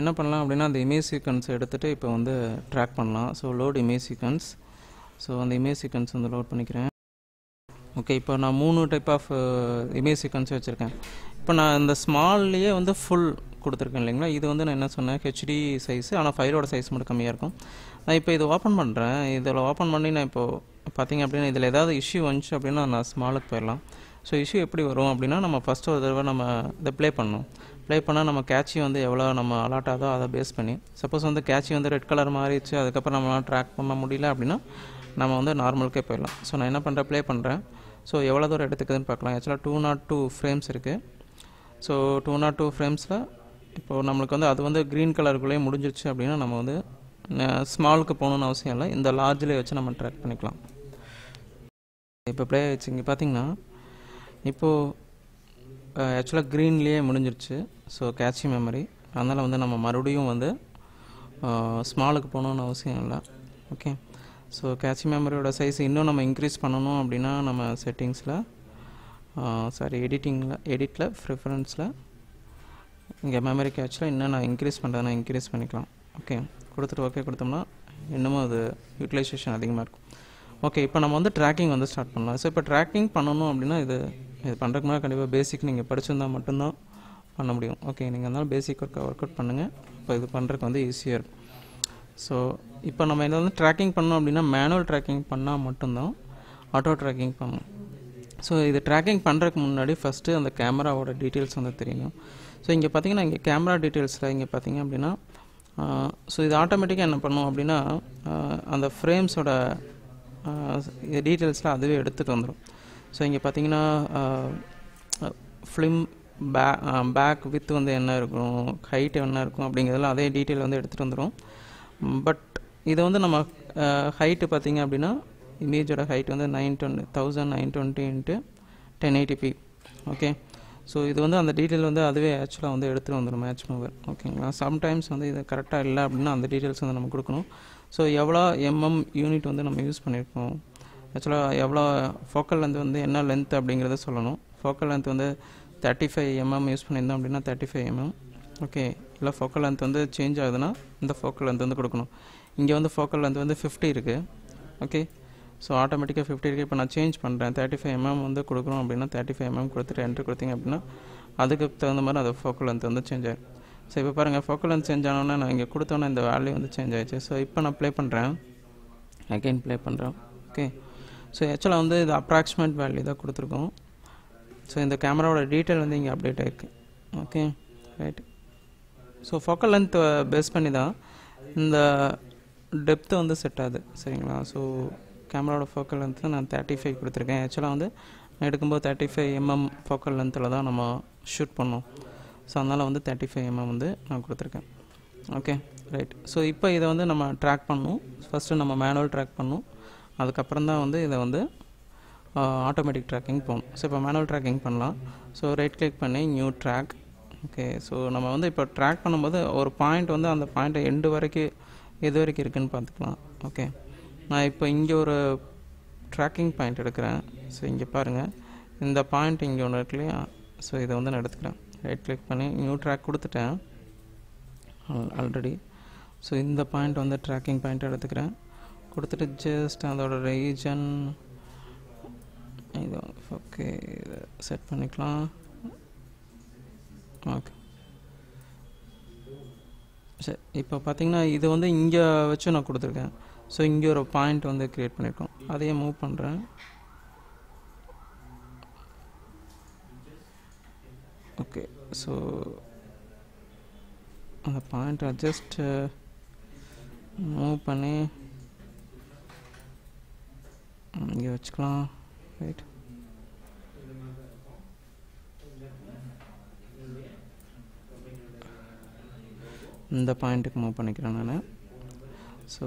என்ன பண்ணலாம் அப்படின்னா அந்த இமேஜ் சீக்வன்ஸ் எடுத்துகிட்டு இப்போ வந்து ட்ராக் பண்ணலாம் so load image sequence so அந்த இமேஜ் சீக்வன்ஸ் வந்து லோட் பண்ணிக்கிறேன் ஓகே இப்போ நான் மூணு டைப் ஆஃப் இமேஜ் சீக்வன்ஸ் வச்சுருக்கேன் இப்போ நான் இந்த ஸ்மால்லையே வந்து ஃபுல் கொடுத்துருக்கேன் இல்லைங்களா இது வந்து நான் என்ன சொன்னேன் ஹெச்டி சைஸ் ஆனால் ஃபைலோட சைஸ் மட்டும் கம்மியாக இருக்கும் நான் இப்போ இது ஓப்பன் பண்ணுறேன் இதில் ஓப்பன் பண்ணி நான் இப்போது பார்த்தீங்க அப்படின்னா இதில் ஏதாவது இஷ்யூ வந்துச்சு அப்படின்னா நான் ஸ்மாலுக்கு போயிடலாம் ஸோ இஷ்யூ எப்படி வரும் அப்படின்னா நம்ம ஃபஸ்ட்டு ஒரு தடவை நம்ம இதை ப்ளே பண்ணணும் ப்ளே பண்ணால் நம்ம கேட்சி வந்து எவ்வளோ நம்ம அலாட் ஆகுதோ அதை பேஸ் பண்ணி சப்போஸ் வந்து கேட்சி வந்து ரெட் கலர் மாறிடுச்சு அதுக்கப்புறம் நம்மளால் ட்ராக் பண்ண முடியல அப்படின்னா நம்ம வந்து நார்மலுக்கே போயிடலாம் ஸோ நான் என்ன பண்ணுறேன் ப்ளே பண்ணுறேன் ஸோ எவ்வளோ தூரம் எடுத்துக்குதுன்னு பார்க்கலாம் ஆக்சுவலாக டூ நாட் டூ ஃப்ரேம்ஸ் இருக்குது ஸோ டூ நாட் டூ ஃப்ரேம்ஸில் இப்போது நம்மளுக்கு வந்து அது வந்து க்ரீன் கலருக்குள்ளேயே முடிஞ்சிருச்சு அப்படின்னா நம்ம வந்து ஸ்மாலுக்கு போகணுன்னு அவசியம் இல்லை இந்த லார்ஜில் வச்சு நம்ம ட்ராக் பண்ணிக்கலாம் இப்போ ப்ளே ஆயிடுச்சு இங்கே பார்த்தீங்கன்னா இப்போது ஆக்சுவலாக க்ரீன்லேயே முடிஞ்சிருச்சு ஸோ கேட்சி மெமரி அதனால் வந்து நம்ம மறுபடியும் வந்து ஸ்மாலுக்கு போகணுன்னு அவசியம் இல்லை ஓகே ஸோ கேட்சி மெமரியோட சைஸ் இன்னும் நம்ம இன்க்ரீஸ் பண்ணணும் அப்படின்னா நம்ம செட்டிங்ஸில் சாரி எடிட்டிங்கில் எடிட்டில் ப்ரிஃபரன்ஸில் இங்கே மெமரி கேட்சில் இன்னும் நான் இன்க்ரீஸ் பண்ணுறதுனா இன்க்ரீஸ் பண்ணிக்கலாம் ஓகே கொடுத்துட்டு ஓகே கொடுத்தோம்னா இன்னமும் அது யூட்டிலைசேஷன் அதிகமாக இருக்கும் ஓகே இப்போ நம்ம வந்து ட்ராக்கிங் வந்து ஸ்டார்ட் பண்ணலாம் ஸோ இப்போ ட்ராக்கிங் பண்ணணும் அப்படின்னா இது இது பண்ணுறதுக்கு முன்னாடி கண்டிப்பாக பேசிக் நீங்கள் படிச்சிருந்தா மட்டும்தான் பண்ண முடியும் ஓகே நீங்கள் இருந்தாலும் பேசிக் ஒர்க் ஒர்க் அவுட் பண்ணுங்கள் இப்போ இது பண்ணுறதுக்கு வந்து ஈஸியாக இருக்கும் ஸோ இப்போ நம்ம இதை வந்து ட்ராக்கிங் பண்ணோம் அப்படின்னா மேனுவல் ட்ராக்கிங் பண்ணால் மட்டும்தான் ஆட்டோ ட்ராக்கிங் பண்ணணும் ஸோ இது ட்ராக்கிங் பண்ணுறதுக்கு முன்னாடி ஃபஸ்ட்டு அந்த கேமராவோட டீட்டெயில்ஸ் வந்து தெரியணும் ஸோ இங்கே பார்த்தீங்கன்னா இங்கே கேமரா டீட்டெயில்ஸில் இங்கே பார்த்தீங்க அப்படின்னா ஸோ இது ஆட்டோமேட்டிக்காக என்ன பண்ணும் அப்படின்னா அந்த ஃப்ரேம்ஸோட டீட்டெயில்ஸில் அதுவே எடுத்துகிட்டு வந்துடும் ஸோ இங்கே பார்த்தீங்கன்னா ஃபிலிம் பே பேக் வித் வந்து என்ன இருக்கும் ஹைட் என்ன இருக்கும் அப்படிங்கிறதெல்லாம் அதே டீட்டெயில் வந்து எடுத்துகிட்டு வந்துடும் பட் இதை வந்து நம்ம ஹைட்டு பார்த்திங்க அப்படின்னா இமேஜோட ஹைட் வந்து nine twenty thousand nine twenty into ten eighty p okay so இது வந்து அந்த டீட்டெயில் வந்து அதுவே ஆக்சுவலாக வந்து எடுத்துகிட்டு வந்துடும் மேட்ச் மூவர் ஓகேங்களா சம்டைம்ஸ் வந்து இது கரெக்டாக இல்லை அப்படின்னா அந்த டீட்டெயில்ஸ் வந்து நம்ம கொடுக்கணும் ஸோ எவ்வளோ எம்எம் யூனிட் வந்து நம்ம யூஸ் பண்ணியிருக்கோம் ஆக்சுவலாக எவ்வளோ ஃபோக்கல் லென்த் வந்து என்ன லென்த் அப்படிங்கிறத சொல்லணும் ஃபோக்கல் லென்த் வந்து தேர்ட்டி ஃபைவ் எம்எம் யூஸ் பண்ணியிருந்தோம் அப்படின்னா தேர்ட்டி ஃபைவ் எம்எம் ஓகே இல்லை ஃபோக்கல் லென்த் வந்து சேஞ்ச் ஆகுதுன்னா இந்த ஃபோக்கல் லென்த் வந்து கொடுக்கணும் இங்கே வந்து ஃபோக்கல் லென்த் வந்து ஃபிஃப்டி இருக்குது ஓகே ஸோ ஆட்டோமேட்டிக்காக ஃபிஃப்டி இருக்குது இப்போ நான் சேஞ்ச் பண்ணுறேன் தேர்ட்டி ஃபைவ் எம்எம் வந்து கொடுக்குறோம் அப்படின்னா தேர்ட்டி ஃபைவ் எம்எம் கொடுத்துட்டு என்ட்ரு கொடுத்தீங்க அப்படின்னா அதுக்கு தகுந்த மாதிரி அது ஃபோக்கல் லென்த் வந்து சேஞ்ச் ஆகும் ஸோ இப்போ பாருங்கள் ஃபோக்கல் லென்த் சேஞ்ச் ஆனோன்னா நான் இங்கே கொடுத்தோன்னே இந்த வேல்யூ வந்து சேஞ்ச் ஆயிடுச்சு ஸோ இப்போ நான் ப்ளே பண்ணுறேன் அகெயின் ப்ளே பண்ணுறேன் ஓகே ஸோ ஆக்சுவலாக வந்து இது அப்ராக்சிமேட் வேல்யூ தான் கொடுத்துருக்கோம் ஸோ இந்த கேமராவோட டீட்டெயில் வந்து இங்கே அப்டேட் ஆகிருக்கு okay right so focal length base பண்ணி தான் இந்த டெப்த்து வந்து செட் ஆகுது சரிங்களா ஸோ கேமராவோட ஃபோக்கல் லென்த்து நான் தேர்ட்டி ஃபைவ் கொடுத்துருக்கேன் ஆக்சுவலாக வந்து நான் எடுக்கும்போது தேர்ட்டி ஃபைவ் எம்எம் ஃபோக்கல் லென்த்தில் தான் நம்ம ஷூட் பண்ணோம் ஸோ அதனால் வந்து தேர்ட்டி ஃபைவ் எம்எம் வந்து நான் கொடுத்துருக்கேன் ஓகே ரைட் ஸோ இப்போ இதை வந்து நம்ம ட்ராக் பண்ணணும் ஃபஸ்ட்டு நம்ம மேனுவல் ட்ராக் பண்ணணும் அதுக்கப்புறம் தான் வந்து இதை வந்து ஆட்டோமேட்டிக் ட்ராக்கிங் போகணும் ஸோ இப்போ மேனுவல் ட்ராக்கிங் பண்ணலாம் ஸோ ரைட் கிளிக் பண்ணி நியூ ட்ராக் ஓகே ஸோ நம்ம வந்து இப்போ ட்ராக் பண்ணும்போது ஒரு பாயிண்ட் வந்து அந்த பாயிண்ட்டை எண்டு வரைக்கும் எது வரைக்கும் இருக்குதுன்னு பார்த்துக்கலாம் ஓகே நான் இப்போ இங்கே ஒரு ட்ராக்கிங் பாயிண்ட் எடுக்கிறேன் ஸோ இங்கே பாருங்கள் இந்த பாயிண்ட் இங்கே ஒன்று இருக்கு இல்லையா ஸோ இதை வந்து நான் எடுத்துக்கிறேன் ரைட் கிளிக் பண்ணி நியூ ட்ராக் கொடுத்துட்டேன் ஆல்ரெடி ஸோ இந்த பாயிண்ட் வந்து ட்ராக்கிங் பாயிண்ட் எடுத்துக்கிறேன் கொடுத்துட்டு ஜஸ்ட் அதோட ரீஜன் இது ஓகே இதை செட் பண்ணிக்கலாம் ஓகே சரி இப்போ பார்த்தீங்கன்னா இது வந்து இங்கே வச்சு நான் கொடுத்துருக்கேன் ஸோ இங்கே ஒரு பாயிண்ட் வந்து க்ரியேட் பண்ணியிருக்கோம் அதையே மூவ் பண்ணுறேன் ஓகே ஸோ அந்த பாயிண்ட்டை ஜஸ்ட் மூவ் பண்ணி இங்கே வச்சுக்கலாம் ரைட் இந்த பாயிண்ட்டுக்கு மூவ் பண்ணிக்கிறேன் நான் ஸோ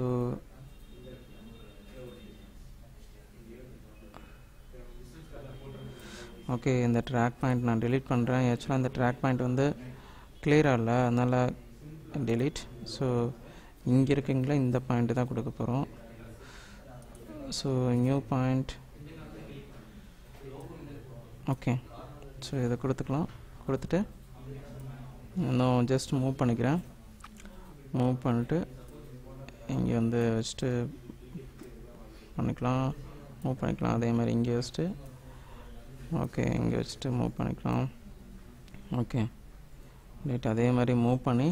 ஓகே இந்த ட்ராக் பாயிண்ட் நான் delete பண்ணுறேன் ஆக்சுவலாக இந்த ட்ராக் பாயிண்ட் வந்து கிளியராக இல்லை அதனால் delete ஸோ இங்கே இருக்குங்களா இந்த பாயிண்ட் தான் கொடுக்க போகிறோம் so new point okay so இதை கொடுத்துக்கலாம் கொடுத்துட்டு இன்னும் ஜஸ்ட் மூவ் பண்ணிக்கிறேன் மூவ் பண்ணிட்டு இங்கே வந்து வச்சுட்டு பண்ணிக்கலாம் மூவ் பண்ணிக்கலாம் அதே மாதிரி இங்கே வச்சுட்டு ஓகே இங்கே வச்சுட்டு மூவ் பண்ணிக்கலாம் ஓகே ரைட் அதே மாதிரி மூவ் பண்ணி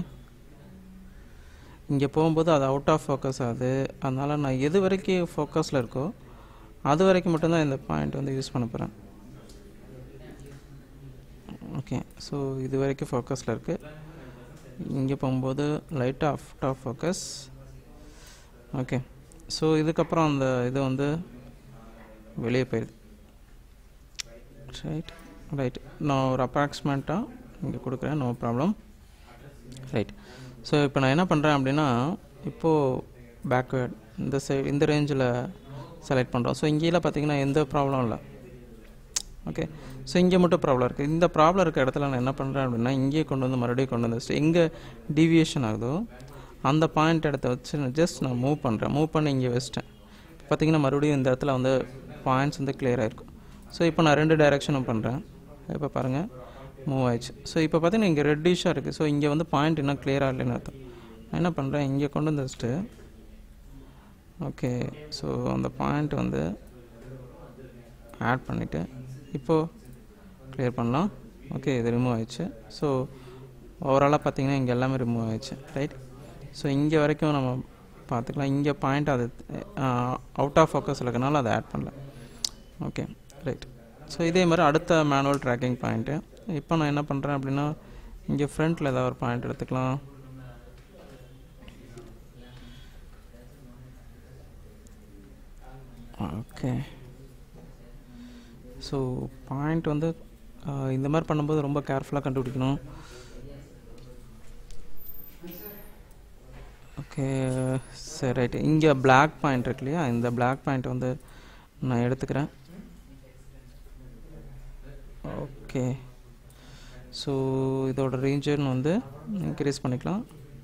இங்கே போகும்போது அது அவுட் ஆஃப் ஃபோக்கஸ் ஆகுது அதனால் நான் எது வரைக்கும் ஃபோக்கஸில் இருக்கோ அது வரைக்கும் மட்டும்தான் இந்த பாயிண்ட் வந்து யூஸ் பண்ண போகிறேன் ஓகே ஸோ இது வரைக்கும் ஃபோக்கஸில் இருக்குது இங்கே போகும்போது லைட்டாக out of focus okay so இதுக்கப்புறம் அந்த இது வந்து வெளியே போயிடுது ரைட் ரைட் நான் ஒரு அப்ராக்சிமேட்டாக இங்கே கொடுக்குறேன் நோ ப்ராப்ளம் ரைட் ஸோ இப்போ நான் என்ன பண்ணுறேன் அப்படின்னா இப்போது பேக்வேர்ட் இந்த சைடு இந்த ரேஞ்சில் செலக்ட் பண்ணுறோம் ஸோ இங்கேலாம் பார்த்தீங்கன்னா எந்த ப்ராப்ளம் இல்லை ஓகே ஸோ இங்கே மட்டும் ப்ராப்ளம் இருக்குது இந்த ப்ராப்ளம் இருக்க இடத்துல நான் என்ன பண்ணுறேன் அப்படின்னா இங்கேயே கொண்டு வந்து மறுபடியும் கொண்டு வந்து வச்சுட்டு எங்கே டீவியேஷன் ஆகுதோ அந்த பாயிண்ட் இடத்த வச்சு நான் ஜஸ்ட் நான் மூவ் பண்ணுறேன் மூவ் பண்ணி இங்கே வச்சிட்டேன் பார்த்தீங்கன்னா மறுபடியும் இந்த இடத்துல வந்து பாயிண்ட்ஸ் வந்து clear ஆயிருக்கும் ஸோ இப்போ நான் ரெண்டு டைரெக்ஷனும் பண்ணுறேன் இப்போ பாருங்கள் மூவ் ஆயிடுச்சு ஸோ இப்போ பார்த்தீங்கன்னா இங்கே ரெட்டிஷாக இருக்குது ஸோ இங்கே வந்து பாயிண்ட் இன்னும் clear-ஆ இல்லைன்னு அர்த்தம் நான் என்ன பண்ணுறேன் இங்கே கொண்டு வந்து வச்சுட்டு ஓகே ஸோ அந்த பாயிண்ட் வந்து ஆட் பண்ணிவிட்டு இப்போது க்ளியர் பண்ணலாம் ஓகே இது ரிமூவ் ஆயிடுச்சு ஸோ ஓவராலாக பார்த்தீங்கன்னா இங்கே எல்லாமே ரிமூவ் ஆயிடுச்சு ரைட் ஸோ இங்கே வரைக்கும் நம்ம பார்த்துக்கலாம் இங்கே பாயிண்ட் அது அவுட் ஆஃப் ஃபோக்கஸ் இருக்கனால அதை ஆட் பண்ணல ஓகே ரைட் ஸோ இதே மாதிரி அடுத்த மேனுவல் ட்ராக்கிங் பாயிண்ட்டு இப்போ நான் என்ன பண்ணுறேன் அப்படின்னா இங்கே ஃப்ரண்ட்டில் ஏதாவது ஒரு பாயிண்ட் எடுத்துக்கலாம் ஓகே ஸோ பாயிண்ட் வந்து ஆஹ், இந்த மாதிரி பண்ணும்போது ரொம்ப கேர்ஃபுல்லாக கண்டுபிடிக்கணும் ஓகே சரி ரைட்டு இங்கே Black பாயிண்ட் இருக்கு இல்லையா இந்த Black பாயிண்ட் வந்து நான் எடுத்துக்கிறேன் ஓகே ஸோ இதோட ரீஜன் வந்து இன்க்ரீஸ் பண்ணிக்கலாம்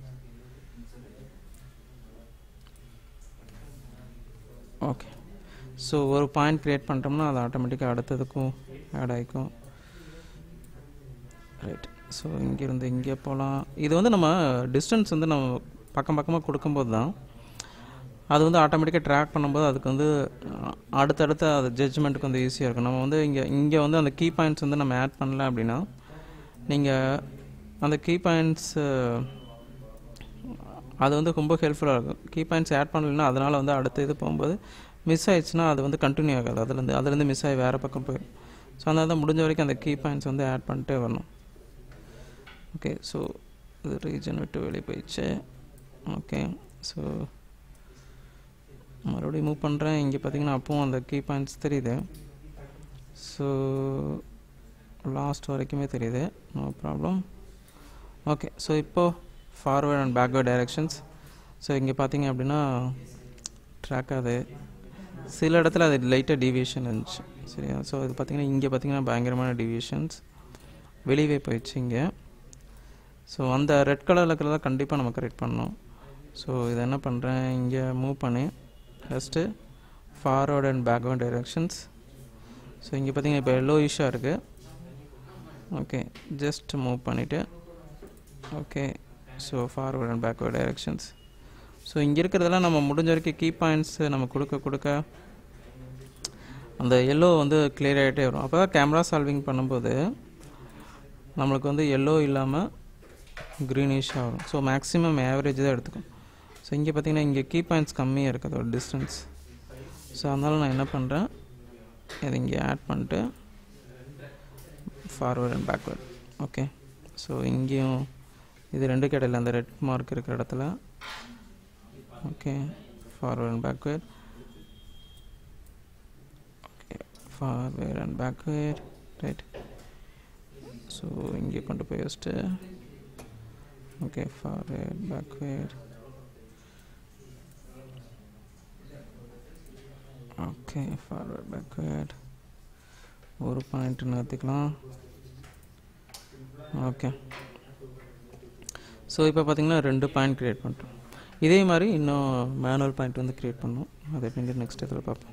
ஓகே ஸோ ஒரு பாயிண்ட் க்ரியேட் பண்ணிட்டோம்னா அது ஆட்டோமேட்டிக்காக அடுத்ததுக்கும் ஆட் ஆகிக்கும் ரைட் ஸோ இங்கேருந்து இங்கே போகலாம் இது வந்து நம்ம டிஸ்டன்ஸ் வந்து நம்ம பக்கம் பக்கமாக கொடுக்கும்போது தான் அது வந்து ஆட்டோமேட்டிக்காக ட்ராக் பண்ணும்போது அதுக்கு வந்து அஹ், அடுத்தடுத்த அது ஜட்ஜ்மெண்ட்டுக்கு வந்து ஈஸியாக இருக்கும் நம்ம வந்து இங்கே இங்கே வந்து அந்த கீ பாயிண்ட்ஸ் வந்து நம்ம ஆட் பண்ணல அப்படின்னா நீங்கள் அந்த கீ பாயிண்ட்ஸ் அது வந்து ரொம்ப ஹெல்ப்ஃபுல்லாக இருக்கும் கீ பாயிண்ட்ஸ் ஆட் பண்ணலைன்னா அதனால் வந்து அடுத்த இது போகும்போது மிஸ் ஆயிடுச்சுன்னா அது வந்து கண்டினியூ ஆகாது அதுலேருந்து அதுலேருந்து மிஸ் ஆகி வேறு பக்கம் போயிடும் ஸோ அதனால தான் முடிஞ்ச வரைக்கும் அந்த கீ பாயிண்ட்ஸ் வந்து ஆட் பண்ணிட்டே வரணும் ஓகே ஸோ இது ரீஜன் விட்டு வெளியே போயிடுச்சு ஓகே ஸோ மறுபடியும் மூவ் பண்ணுறேன் இங்கே பார்த்தீங்கன்னா அப்பவும் அந்த கீ பாயிண்ட்ஸ் தெரியுது ஸோ லாஸ்ட் வரைக்குமே தெரியுது நோ ப்ராப்ளம் ஓகே ஸோ இப்போது forward and backward directions so இங்கே பார்த்தீங்க அப்படின்னா ட்ராக் ஆகுது சில இடத்துல அது லைட்டாக டீவியேஷன் இருந்துச்சு சரியா ஸோ இது பார்த்தீங்கன்னா இங்கே பார்த்தீங்கன்னா பயங்கரமான டீவியேஷன்ஸ் வெளியவே போயிடுச்சு இங்கே ஸோ அந்த ரெட் கலரில் இருக்கிறத கண்டிப்பாக நம்ம கரெக்ட் பண்ணணும் ஸோ இதை என்ன பண்ணுறேன் இங்கே மூவ் பண்ணி first forward and backward directions so இங்கே பார்த்தீங்கன்னா இப்போ எல்லோ இஷ்ஷாக இருக்குது ஓகே ஜஸ்ட் மூவ் பண்ணிவிட்டு okay so forward and backward directions so இங்கே இருக்கிறதெல்லாம் நம்ம முடிஞ்ச வரைக்கும் கீ பாயிண்ட்ஸ் நம்ம கொடுக்க கொடுக்க அந்த எல்லோ வந்து clear ஆகிட்டே வரும் அப்போ தான் கேமரா சால்விங் பண்ணும்போது நம்மளுக்கு வந்து எல்லோ இல்லாமல் க்ரீனிஷாக வரும் ஸோ மேக்ஸிமம் ஆவரேஜ் தான் எடுத்துக்கும் ஸோ இங்கே பார்த்தீங்கன்னா இங்கே கீ பாயிண்ட்ஸ் கம்மியாக இருக்குது அதோட டிஸ்டன்ஸ் ஸோ அதனால் நான் என்ன பண்ணுறேன் இதை இங்கே ஆட் பண்ணிட்டு forward and backward okay so இங்கேயும் இது ரெண்டு கடையில் அந்த ரெட் மார்க் இருக்கிற இடத்துல okay forward and backward okay forward and backward right so இங்கே கொண்டு போய் வச்சுட்டு okay forward backward okay forward backward ஒரு பாயிண்ட் நிறுத்திக்கலாம் ஓகே ஸோ இப்போ பார்த்தீங்கன்னா ரெண்டு பாயிண்ட் க்ரியேட் பண்ணிட்டோம் இதே மாதிரி இன்னும் மேனுவல் பாயிண்ட் வந்து க்ரியேட் பண்ணோம் அதை எப்படி நெக்ஸ்ட் இதில் பார்ப்போம்